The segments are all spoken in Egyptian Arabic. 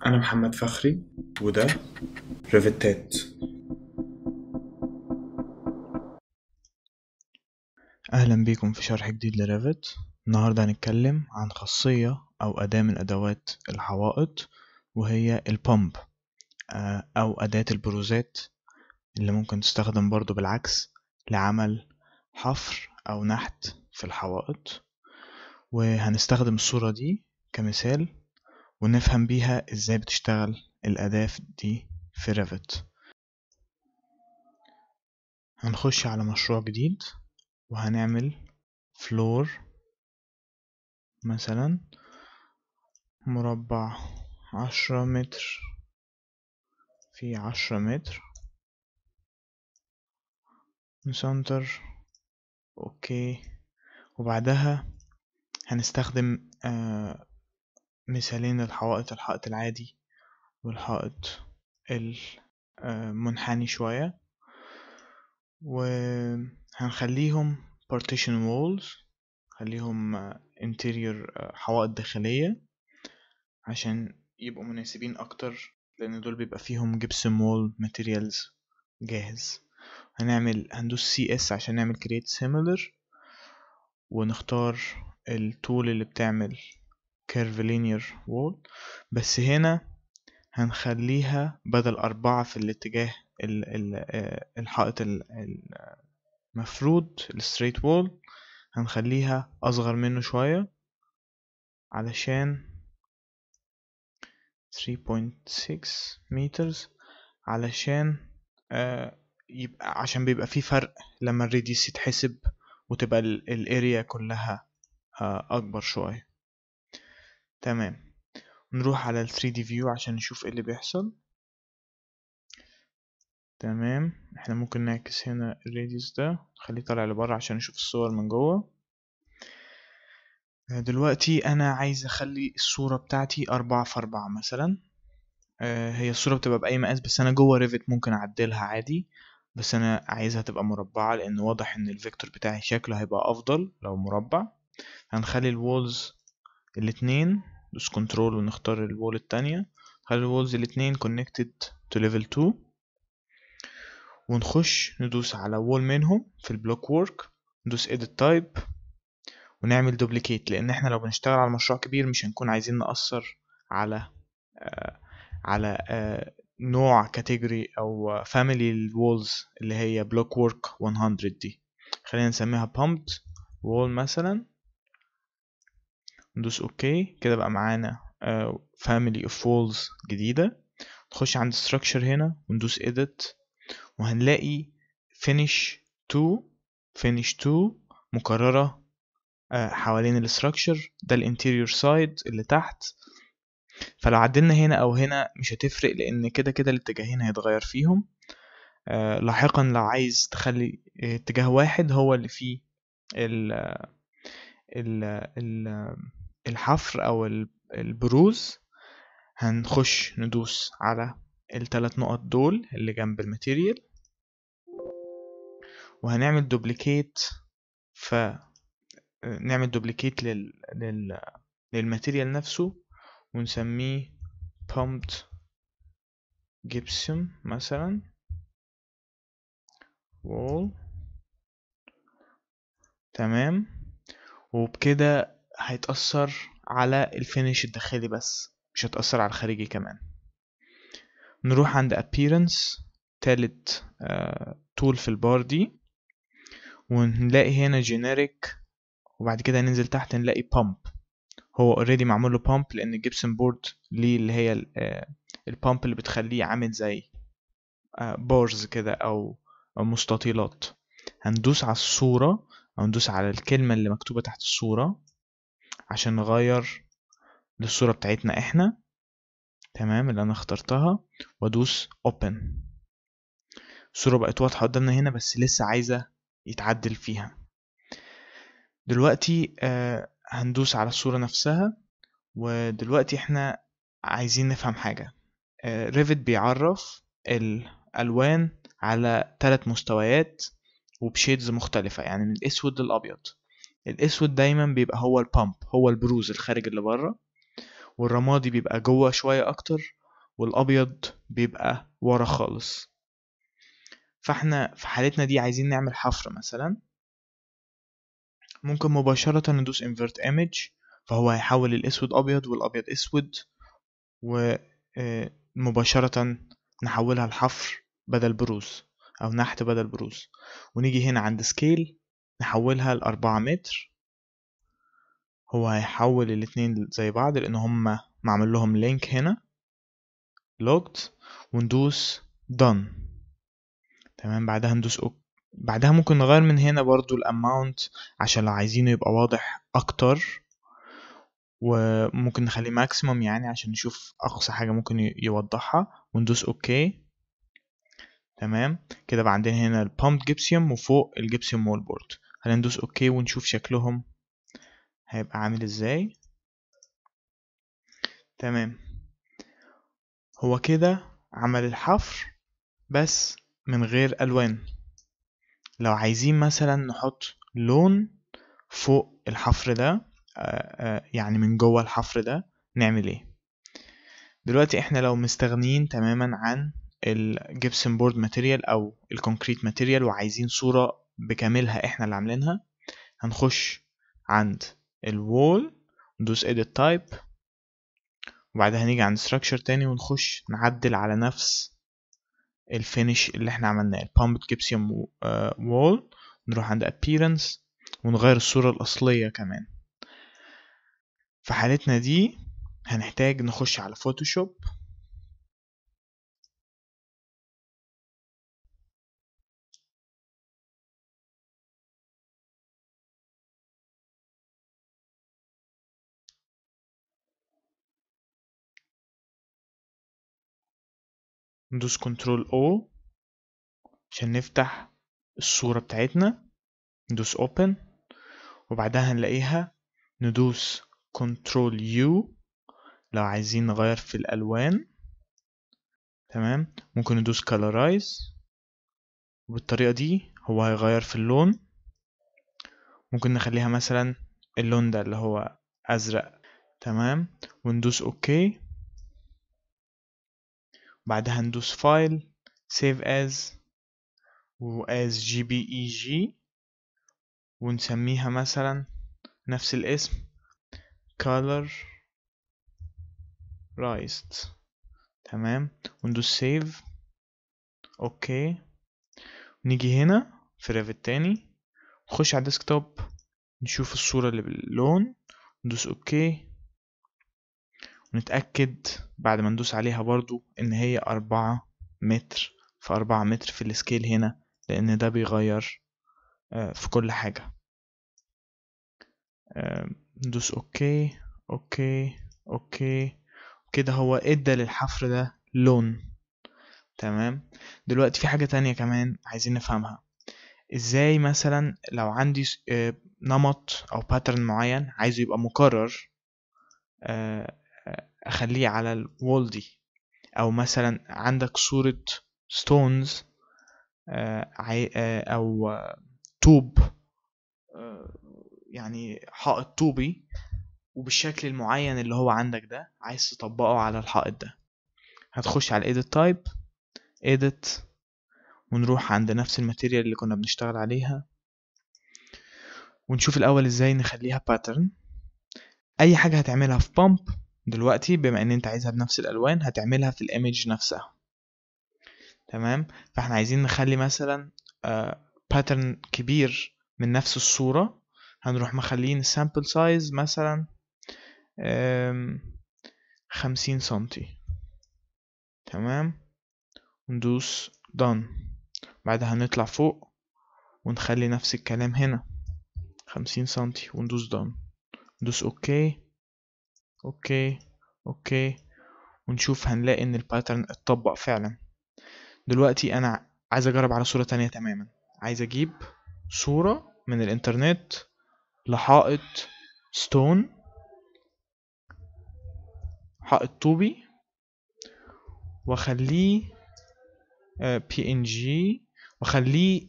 أنا محمد فخري وده ريفيتات أهلا بيكم في شرح جديد لريفت النهاردة هنتكلم عن خاصية أو أداة من أدوات الحوائط وهي البامب أو أداة البروزات اللي ممكن تستخدم برضو بالعكس لعمل حفر أو نحت في الحوائط وهنستخدم الصورة دي كمثال ونفهم بيها ازاي بتشتغل الأداة دي في ريفت هنخش على مشروع جديد وهنعمل فلور مثلا مربع عشرة متر في عشرة متر نسنتر اوكي وبعدها هنستخدم آه مثالين للحوائط الحائط العادي والحائط المنحني شوية وهنخليهم partition walls خليهم interior حوائط داخلية عشان يبقوا مناسبين أكتر لأن دول بيبقى فيهم gypsum wall materials جاهز هنعمل هندوس CS عشان نعمل create similar ونختار التول اللي بتعمل curvilinear wall بس هنا هنخليها بدل أربعة في الاتجاه ال ال الحائط المفروض الستريت وول هنخليها أصغر منه شوية علشان 3.6 مترز علشان آه يبقى عشان بيبقى في فرق لما الريديوس يتحسب وتبقى الاريا كلها آه أكبر شوية تمام نروح على ال 3D view عشان نشوف ايه اللي بيحصل تمام احنا ممكن نعكس هنا الراديوس ده نخليه طالع لبره عشان نشوف الصور من جوه دلوقتي انا عايز اخلي الصورة بتاعتي أربعة في أربعة مثلا آه هي الصورة بتبقى بأي مقاس بس انا جوه ريفت ممكن اعدلها عادي بس انا عايزها تبقى مربعة لان واضح ان الفيكتور بتاعي شكله هيبقى افضل لو مربع هنخلي الوولز الاتنين دوس كنترول ونختار الوول التانية خلي الوولز الاتنين connected to level 2 ونخش ندوس على وول منهم في البلوك وورك ندوس edit type ونعمل دوبليكيت لان احنا لو بنشتغل على مشروع كبير مش هنكون عايزين نأثر على آه على آه نوع كاتيجوري او فاميلي الوولز اللي هي بلوك وورك 100 دي خلينا نسميها pumped wall مثلا ندوس اوكي كده بقى معانا فاميلي اوف وولز جديدة نخش عند structure هنا وندوس edit وهنلاقي finish to finish to مكررة حوالين الستراكشر ده الانتيريور سايد اللي تحت فلو عدلنا هنا او هنا مش هتفرق لان كده كده الاتجاهين هيتغير فيهم لاحقا لو عايز تخلي اتجاه واحد هو اللي فيه ال ال ال الحفر او البروز هنخش ندوس على الثلاث نقط دول اللي جنب الماتيريال وهنعمل دوبليكيت ف نعمل دوبليكيت لل... لل... للماتيريال نفسه ونسميه pumped gypsum مثلا wall تمام وبكده هيتأثر على الفينش الداخلي بس مش هتأثر على الخارجي كمان نروح عند appearance تالت تول في البار دي ونلاقي هنا generic وبعد كده ننزل تحت نلاقي pump هو already معمول له pump لأن الجبسن بورد ليه اللي هي البامب اللي بتخليه عامل زي بارز كده أو أو مستطيلات هندوس على الصورة أو ندوس على الكلمة اللي مكتوبة تحت الصورة عشان نغير للصورة بتاعتنا احنا تمام اللي انا اخترتها وادوس open الصورة بقت واضحة قدامنا هنا بس لسه عايزة يتعدل فيها دلوقتي آه هندوس على الصورة نفسها ودلوقتي احنا عايزين نفهم حاجة آه ريفت بيعرف الألوان على ثلاث مستويات وبشيدز مختلفة يعني من الأسود للأبيض الأسود دايما بيبقى هو البامب هو البروز الخارج اللي بره والرمادي بيبقى جوه شوية اكتر والابيض بيبقى ورا خالص فاحنا في حالتنا دي عايزين نعمل حفر مثلا ممكن مباشرة ندوس invert image فهو هيحول الاسود ابيض والابيض اسود ومباشرة نحولها لحفر بدل بروز او نحت بدل بروز ونيجي هنا عند سكيل نحولها لأربعة متر هو هيحول الاتنين زي بعض لان هما معمل لهم لينك هنا logged وندوس done تمام بعدها ندوس OK بعدها ممكن نغير من هنا برضو الاماونت عشان لو عايزينه يبقى واضح اكتر وممكن نخليه ماكسيموم يعني عشان نشوف اقصى حاجة ممكن يوضحها وندوس اوكي تمام كده بقى عندنا هنا البامب جيبسيوم وفوق الجيبسيوم وول بورد هندوس اوكي ونشوف شكلهم هيبقى عامل ازاي تمام هو كده عمل الحفر بس من غير الوان لو عايزين مثلا نحط لون فوق الحفر ده يعني من جوه الحفر ده نعمل ايه دلوقتي احنا لو مستغنيين تماما عن الجبسن بورد ماتيريال او الكونكريت ماتيريال وعايزين صورة بكاملها احنا اللي عاملينها هنخش عند الوول ندوس edit type وبعدها هنيجي عند structure تاني ونخش نعدل على نفس الفينش اللي احنا عملناه البامب جيبسيوم وول نروح عند appearance ونغير الصورة الأصلية كمان في حالتنا دي هنحتاج نخش على فوتوشوب ندوس كنترول او عشان نفتح الصورة بتاعتنا ندوس open وبعدها هنلاقيها ندوس كنترول يو لو عايزين نغير في الألوان تمام ممكن ندوس colorize وبالطريقة دي هو هيغير في اللون ممكن نخليها مثلا اللون ده اللي هو أزرق تمام وندوس اوكي بعدها ندوس فايل save as و as jpeg ونسميها مثلا نفس الاسم color raised تمام وندوس save اوكي نيجي هنا في ريفت تاني نخش على الديسكتوب نشوف الصورة اللي باللون ندوس اوكي ونتأكد بعد ما ندوس عليها برضو ان هي أربعة متر في أربعة متر في السكيل هنا لأن ده بيغير في كل حاجة ندوس اوكي اوكي اوكي كده هو ادى للحفر ده لون تمام دلوقتي في حاجة تانية كمان عايزين نفهمها ازاي مثلا لو عندي نمط او باترن معين عايزه يبقى مكرر اخليه على الوول دي او مثلا عندك صورة ستونز او طوب يعني حائط طوبي وبالشكل المعين اللي هو عندك ده عايز تطبقه على الحائط ده هتخش على edit type edit ونروح عند نفس الماتيريال اللي كنا بنشتغل عليها ونشوف الاول ازاي نخليها pattern اي حاجة هتعملها في pump دلوقتي بما ان انت عايزها بنفس الالوان هتعملها في الايمج نفسها تمام فاحنا عايزين نخلي مثلا باترن كبير من نفس الصورة هنروح مخلين السامبل سايز مثلا خمسين سنتي تمام ندوس done بعدها نطلع فوق ونخلي نفس الكلام هنا خمسين سنتي وندوس done ندوس اوكي اوكي اوكي ونشوف هنلاقي ان الباترن اتطبق فعلا دلوقتي انا عايز اجرب على صورة تانية تماما عايز اجيب صورة من الانترنت لحائط ستون حائط طوبي واخليه بي ان جي واخليه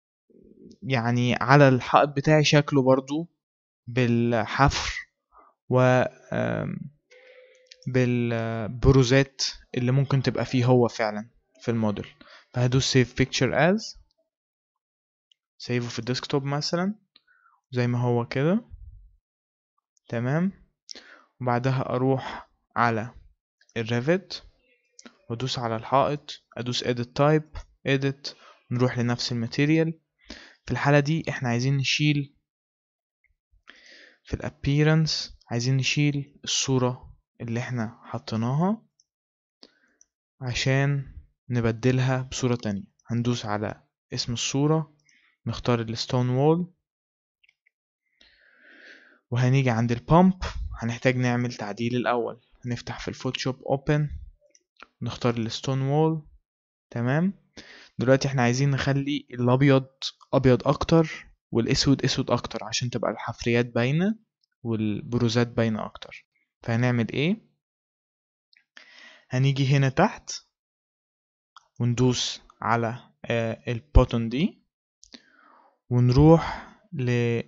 يعني على الحائط بتاعي شكله برضو بالحفر و آم، بالبروزات اللي ممكن تبقى فيه هو فعلا في الموديل فهدوس save picture as سيفه في الديسكتوب مثلا زي ما هو كده تمام وبعدها اروح على الريفت وادوس على الحائط ادوس edit type edit نروح لنفس الماتيريال في الحالة دي احنا عايزين نشيل في الابيرنس عايزين نشيل الصورة اللي احنا حطيناها عشان نبدلها بصورة تانية هندوس على اسم الصورة نختار الستون وول وهنيجي عند البامب هنحتاج نعمل تعديل الأول هنفتح في الفوتوشوب اوبن نختار الستون وول تمام دلوقتي احنا عايزين نخلي الابيض ابيض اكتر والاسود اسود اكتر عشان تبقى الحفريات باينه والبروزات باينه اكتر فهنعمل ايه هنيجي هنا تحت وندوس على آه، البوتون دي ونروح ل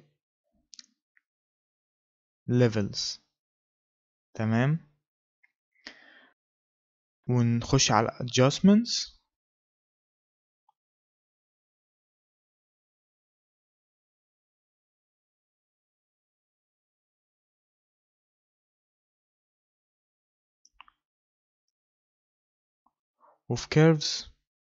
levels تمام ونخش على adjustments وفي curves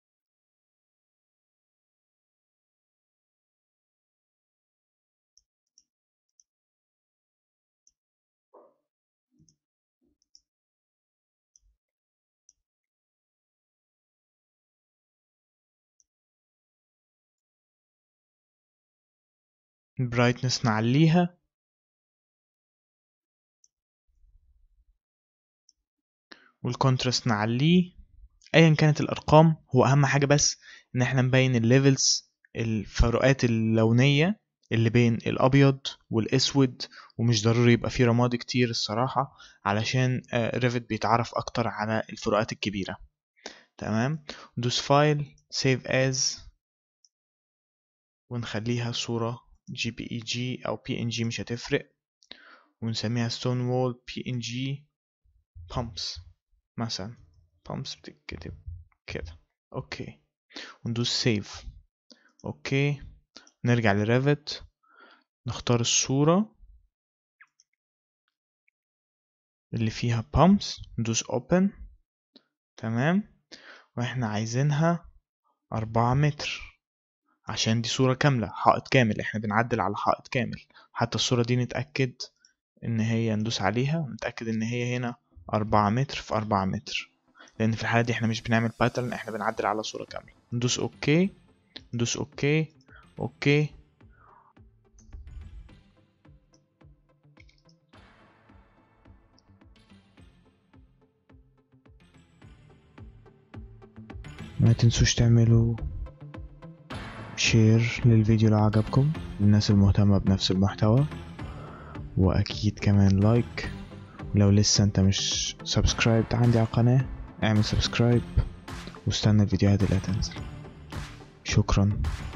brightness نعليها والكونتراست نعليه ايا كانت الارقام هو اهم حاجه بس ان احنا نبين الليفلز الفروقات اللونيه اللي بين الابيض والاسود ومش ضروري يبقى فيه رمادي كتير الصراحه علشان ريفت بيتعرف اكتر على الفروقات الكبيره تمام ندوس فايل سيف از ونخليها صوره جي بي اي جي او بي ان جي مش هتفرق ونسميها ستون وول بي ان جي بامبس مثلا بامبس بتتكتب كده اوكي وندوس سيف اوكي نرجع لريفت نختار الصورة اللي فيها بامبس ندوس اوبن تمام واحنا عايزينها أربعة متر عشان دي صورة كاملة حائط كامل احنا بنعدل على حائط كامل حتى الصورة دي نتأكد ان هي ندوس عليها ونتأكد ان هي هنا أربعة متر في أربعة متر لأن في الحالة دي احنا مش بنعمل باترن احنا بنعدل على صورة كاملة ندوس اوكي ندوس اوكي اوكي ما تنسوش تعملوا شير للفيديو لو عجبكم للناس المهتمة بنفس المحتوى واكيد كمان لايك ولو لسه انت مش سبسكرايب عندي على القناة اعمل سبسكرايب واستنى الفيديوهات اللي هتنزل شكرا